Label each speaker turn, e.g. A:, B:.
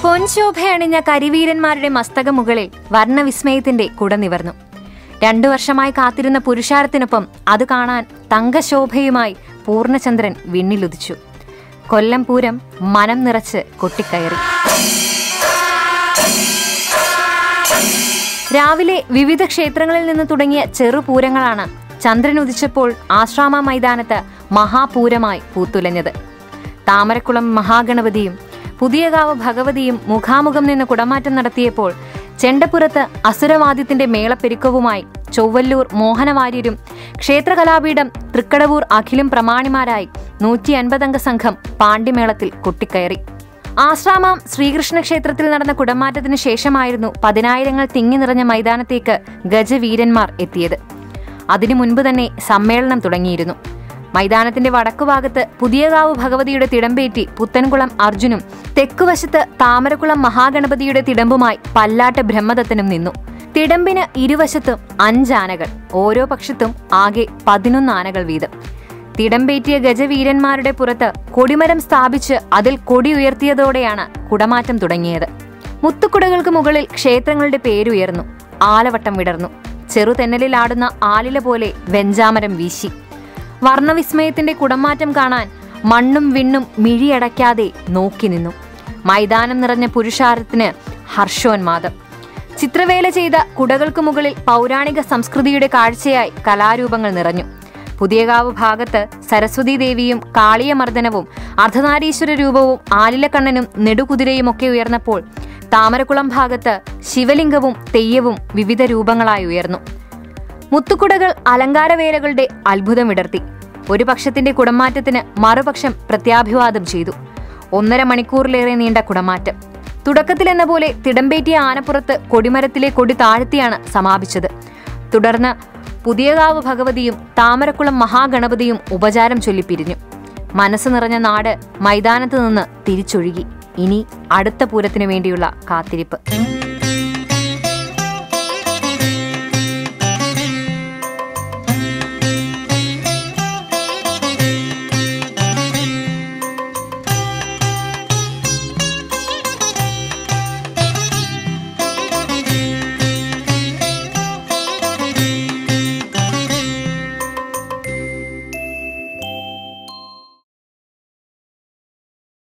A: പൊൻശോഭയണിഞ്ഞ കരിവീരന്മാരുടെ മസ്തകമുകളിൽ വർണ്ണവിസ്മയത്തിന്റെ കുട നിവർന്നു രണ്ടു വർഷമായി കാത്തിരുന്ന പുരുഷാരത്തിനൊപ്പം അത് കാണാൻ തങ്കശോഭയുമായി പൂർണ്ണചന്ദ്രൻ വിണ്ണിലുദിച്ചു കൊല്ലം പൂരം മനം നിറച്ച് കൊട്ടിക്കയറി രാവിലെ വിവിധ ക്ഷേത്രങ്ങളിൽ നിന്ന് തുടങ്ങിയ ചെറുപൂരങ്ങളാണ് ചന്ദ്രൻ ഉദിച്ചപ്പോൾ ആശ്രാമ മൈതാനത്ത് മഹാപൂരമായി പൂത്തുലഞ്ഞത് താമരക്കുളം മഹാഗണപതിയും പുതിയകാവ് ഭഗവതിയും മുഖാമുഖം നിന്ന് കുടമാറ്റം നടത്തിയപ്പോൾ ചെണ്ടപ്പുറത്ത് അസുരവാദ്യത്തിന്റെ മേളപ്പെരുക്കവുമായി ചൊവ്വല്ലൂർ മോഹനവാര്യരും ക്ഷേത്രകലാപീഠം തൃക്കടവൂർ അഖിലും പ്രമാണിമാരായി നൂറ്റി അൻപതംഗ സംഘം പാണ്ഡിമേളത്തിൽ കൊട്ടിക്കയറി ആശ്രാമം ശ്രീകൃഷ്ണ ക്ഷേത്രത്തിൽ നടന്ന കുടമാറ്റത്തിന് ശേഷമായിരുന്നു പതിനായിരങ്ങൾ തിങ്ങി നിറഞ്ഞ മൈതാനത്തേക്ക് ഗജവീരന്മാർ എത്തിയത് അതിനു മുൻപ് തന്നെ സമ്മേളനം തുടങ്ങിയിരുന്നു മൈതാനത്തിന്റെ വടക്കുഭാഗത്ത് പുതിയകാവ് ഭഗവതിയുടെ തിടമ്പേറ്റി പുത്തൻകുളം അർജുനും തെക്കുവശത്ത് താമരക്കുളം മഹാഗണപതിയുടെ തിടമ്പുമായി പല്ലാട്ട് ബ്രഹ്മദത്തനും നിന്നു തിടമ്പിന് ഇരുവശത്തും അഞ്ചാനകൾ ഓരോ പക്ഷത്തും ആകെ പതിനൊന്ന് ആനകൾ വീതം തിടമ്പേറ്റിയ ഗജവീരന്മാരുടെ പുറത്ത് കൊടിമരം സ്ഥാപിച്ച് അതിൽ കൊടി ഉയർത്തിയതോടെയാണ് കുടമാറ്റം തുടങ്ങിയത് മുത്തുക്കുടകൾക്ക് മുകളിൽ ക്ഷേത്രങ്ങളുടെ പേരുയർന്നു ആലവട്ടം വിടർന്നു ചെറുതെന്നലിലാടുന്ന ആലില പോലെ വെഞ്ചാമരം വീശി വർണ്ണവിസ്മയത്തിന്റെ കുടമാറ്റം കാണാൻ മണ്ണും വിണ്ണും മിഴിയടയ്ക്കാതെ നോക്കി നിന്നു മൈതാനം നിറഞ്ഞ പുരുഷാരത്തിന് ഹർഷോന്മാദം ചിത്രവേല ചെയ്ത കുടകൾക്ക് മുകളിൽ പൗരാണിക സംസ്കൃതിയുടെ കാഴ്ചയായി കലാരൂപങ്ങൾ നിറഞ്ഞു പുതിയകാവ് ഭാഗത്ത് സരസ്വതി ദേവിയും കാളിയമർദ്ദനവും അർദ്ധനാരീശ്വര രൂപവും ആലിലക്കണ്ണനും നെടുകുതിരയുമൊക്കെ ഉയർന്നപ്പോൾ താമരക്കുളം ഭാഗത്ത് ശിവലിംഗവും തെയ്യവും വിവിധ രൂപങ്ങളായി ഉയർന്നു മുത്തുക്കുടകൾ അലങ്കാരവേലകളുടെ അത്ഭുതം വിടർത്തി ഒരു പക്ഷത്തിന്റെ കുടമാറ്റത്തിന് മറുപക്ഷം പ്രത്യാഭിവാദം ചെയ്തു ഒന്നര മണിക്കൂറിലേറെ നീണ്ട കുടമാറ്റം തുടക്കത്തിലെന്ന പോലെ തിടമ്പേറ്റിയ ആനപ്പുറത്ത് കൊടിമരത്തിലെ കൊടി താഴ്ത്തിയാണ് സമാപിച്ചത് തുടർന്ന് പുതിയകാവ് ഭഗവതിയും താമരക്കുളം മഹാഗണപതിയും ഉപചാരം ചൊല്ലിപ്പിരിഞ്ഞു മനസ്സ് നിറഞ്ഞ നാട് മൈതാനത്ത് നിന്ന് തിരിച്ചൊഴുകി ഇനി അടുത്ത പൂരത്തിനു വേണ്ടിയുള്ള കാത്തിരിപ്പ്